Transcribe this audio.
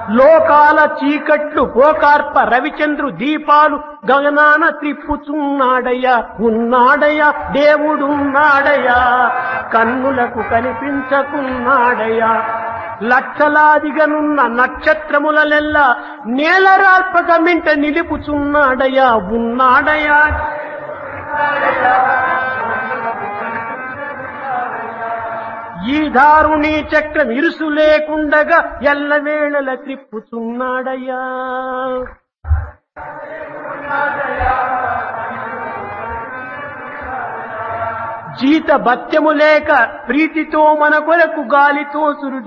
లోకాల చీకట్లు పోకార్ప రవిచంద్రు దీపాలు గగనాన త్రిప్పుచున్నాడయ్యా ఉన్నాడయ్యా దేవుడున్నాడయ్యా కన్నులకు కనిపించకున్నాడయ్యా లక్షలాదిగనున్న నక్షత్రములలెల్లా నేలరాల్పక మింట నిలుపుచున్నాడయ్యా ఉన్నాడయ్యా ఈ దారుణి చక్రం ఇరుసు లేకుండగా ఎల్లవేళల త్రిప్పుచున్నాడయ్యా జీత భత్యము లేక ప్రీతితో మన కొరకు గాలితో సురుడు